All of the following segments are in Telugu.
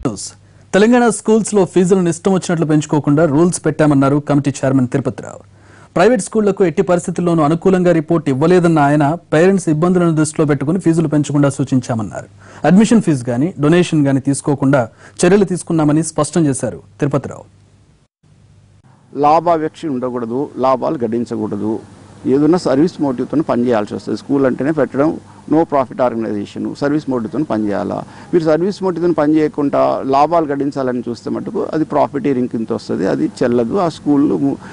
న్యూస్ తెలంగాణ స్కూల్స్ లో ఫీజులను ఇష్టం వచ్చినట్లు పెంచుకోకుండా రూల్స్ పెట్టామన్నారు కమిటీ చైర్మన్ తిరుపతిరావు ప్రైవేట్ స్కూళ్లకు ఎట్టి పరిస్థితుల్లోనూ అనుకూలంగా రిపోర్ట్ ఇవ్వలేదన్న ఆయన పేరెంట్స్ ఇబ్బందులను దృష్టిలో పెట్టుకుని ఫీజులు పెంచకుండా సూచించామన్నారు అడ్మిషన్ ఫీజు గాని డొనేషన్ గాని తీసుకోకుండా చర్యలు తీసుకున్నామని స్పష్టం చేశారు తిరుపతిరావు లాభాపేక్ష ఉండకూడదు లాభాలు గడించకూడదు ఏదైనా సర్వీస్ మోటివ్తో పనిచేయాల్సి వస్తుంది స్కూల్ అంటేనే పెట్టడం నో ప్రాఫిట్ ఆర్గనైజేషన్ సర్వీస్ మోటివ్తో పనిచేయాలా మీరు సర్వీస్ మోటివ్తో పని చేయకుండా లాభాలు గడించాలని చూస్తే మటుకు అది ప్రాఫిటీరింగ్ కింద వస్తుంది అది చెల్లదు ఆ స్కూల్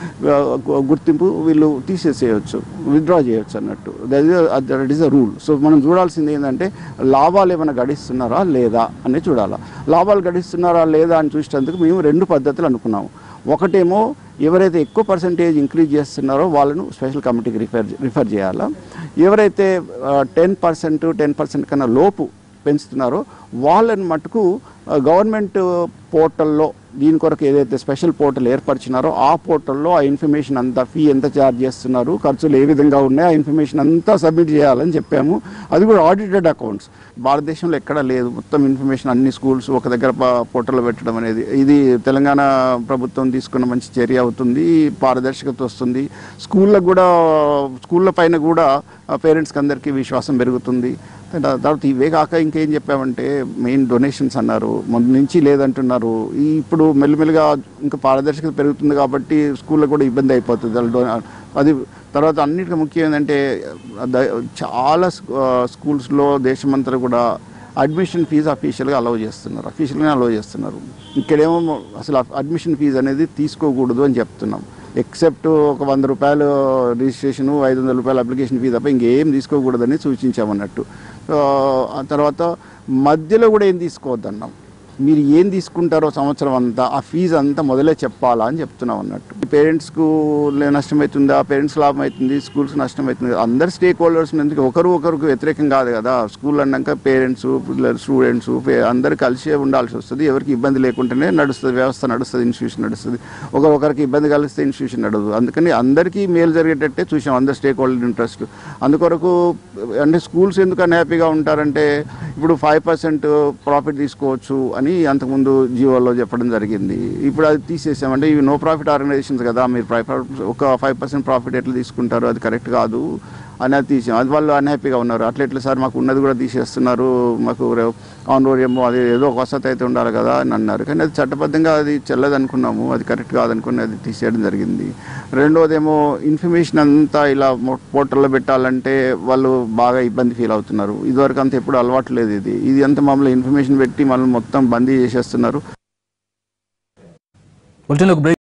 గుర్తింపు వీళ్ళు తీసేసేయచ్చు విత్డ్రా చేయొచ్చు అన్నట్టు that is a rule so మనం చూడాల్సింది ఏంటంటే లాభాలు ఏమైనా గడిస్తున్నారా లేదా అని చూడాలా లాభాలు గడిస్తున్నారా లేదా అని చూసేందుకు మేము రెండు పద్ధతులు అనుకున్నాము ఒకటేమో ఎవరైతే ఎక్కువ పర్సంటేజ్ ఇంక్రీజ్ చేస్తున్నారో వాళ్ళను స్పెషల్ కమిటీకి రిఫర్ రిఫర్ చేయాలా ఎవరైతే టెన్ పర్సెంట్ టెన్ పర్సెంట్ కన్నా లోపు పెంచుతున్నారో వాళ్ళని మటుకు గవర్నమెంట్ పోర్టల్లో దీని కొరకు ఏదైతే స్పెషల్ పోర్టల్ ఏర్పరిచినారో ఆ పోర్టల్లో ఆ ఇన్ఫర్మేషన్ అంతా ఫీ ఎంత ఛార్జ్ చేస్తున్నారు ఖర్చులు ఏ విధంగా ఉన్నాయి ఆ ఇన్ఫర్మేషన్ అంతా సబ్మిట్ చేయాలని చెప్పాము అది కూడా ఆడిటెడ్ అకౌంట్స్ భారతదేశంలో ఎక్కడా లేదు మొత్తం ఇన్ఫర్మేషన్ అన్ని స్కూల్స్ ఒక దగ్గర ప- పోర్టల్లో పెట్టడం అనేది ఇది తెలంగాణ ప్రభుత్వం తీసుకున్న మంచి చర్య అవుతుంది పారదర్శకత వస్తుంది స్కూళ్ళకు కూడా స్కూళ్ళ పైన కూడా పేరెంట్స్కి అందరికీ విశ్వాసం పెరుగుతుంది దా- తర్వాత ఇవే కాక ఇంకేం చెప్పామంటే మెయిన్ డొనేషన్స్ అన్నారు ముందు నుంచి లేదంటున్నారు ఈ ఇప్పుడు మెల్లిమెల్లిగా ఇంకా పారదర్శకత పెరుగుతుంది కాబట్టి స్కూల్లో కూడా ఇబ్బంది అయిపోతుంది వాళ్ళు డొ- అది తర్వాత అన్నిటికీ ముఖ్యం ఏంటంటే ద- చాలా స్కూ- ఆ, స్కూల్స్లో దేశమంతా కూడా అడ్మిషన్ ఫీజు అఫీషియల్గా అలౌ చేస్తున్నారు అఫీషియల్గా అలౌ చేస్తున్నారు ఇక్కడేమో అసలు అడ్మిషన్ ఫీజు అనేది తీసుకోకూడదు అని చెప్తున్నాం ఎక్సెప్ట్ ఒక వంద రూపాయలు రిజిస్ట్రేషన్ ఐదు వందల రూపాయల అప్లికేషన్ ఫీ తప్ప ఇంకేం తీసుకోకూడదని సూచించామన్నట్టు సో, ఆ తర్వాత మధ్యలో కూడా ఏం తీసుకోవద్దన్నాం మీరు ఏం తీసుకుంటారో సంవత్సరం అంతా ఆ ఫీజు అంతా మొదలే చెప్పాలా అని చెప్తున్నాం అన్నట్టు పేరెంట్స్కు నష్టమవుతుందా పేరెంట్స్ లాభం అవుతుంది స్కూల్స్ నష్టం అవుతుంది అందరు స్టేక్ హోల్డర్స్ ఎందుకు ఒకరు ఒకరికి వ్యతిరేకం కాదు కదా స్కూల్ అన్నాక పేరెంట్స్ స్టూడెంట్స్ అందరు కలిసే ఉండాల్సి వస్తుంది ఎవరికి ఇబ్బంది లేకుండానే నడుస్తుంది వ్యవస్థ నడుస్తుంది ఇన్స్టిట్యూషన్ నడుస్తుంది ఒకరు ఒకరికి ఇబ్బంది కలిస్తే ఇన్స్టిట్యూషన్ నడదు అందుకని అందరికీ మేలు జరిగేటట్టే చూసాం అందరు స్టేక్ హోల్డర్ ఇంట్రెస్ట్ అందుకొరకు అంటే స్కూల్స్ ఎందుకు హ్యాపీగా ఉంటారంటే ఇప్పుడు ఫైవ్ పర్సెంట్ ప్రాఫిట్ తీసుకోవచ్చు అని అంతకుముందు జీవోలో చెప్పడం జరిగింది ఇప్పుడు అది తీసేసామంటే ఇవి నో ప్రాఫిట్ ఆర్గనైజేషన్స్ కదా మీరు ప్రై- ఒక ఫైవ్ పర్సెంట్ ప్రాఫిట్ ఎట్లా తీసుకుంటారు అది కరెక్ట్ కాదు అని అది తీసాం అది వాళ్ళు అన్హ్యాపీగా ఉన్నారు అట్లా ఎట్లా సార్ మాకు ఉన్నది కూడా తీసేస్తున్నారు మాకు ఆన్రోర్యమో అది ఏదో ఒక వసతి అయితే ఉండాలి కదా అని అన్నారు కానీ అది చట్టబద్ధంగా అది చెల్లదు అనుకున్నాము అది కరెక్ట్ కాదనుకుని అది తీసేయడం జరిగింది రెండోదేమో ఇన్ఫర్మేషన్ అంతా ఇలా పోర్టల్లో పెట్టాలంటే వాళ్ళు బాగా ఇబ్బంది ఫీల్ అవుతున్నారు ఇదివరకు అంత ఎప్పుడు అలవాటు లేదు ఇది ఇది అంతా మమ్మల్ని ఇన్ఫర్మేషన్ పెట్టి మమ్మల్ని మొత్తం బందీ చేసేస్తున్నారు బులెటిన్లో ఒక బ్రేక్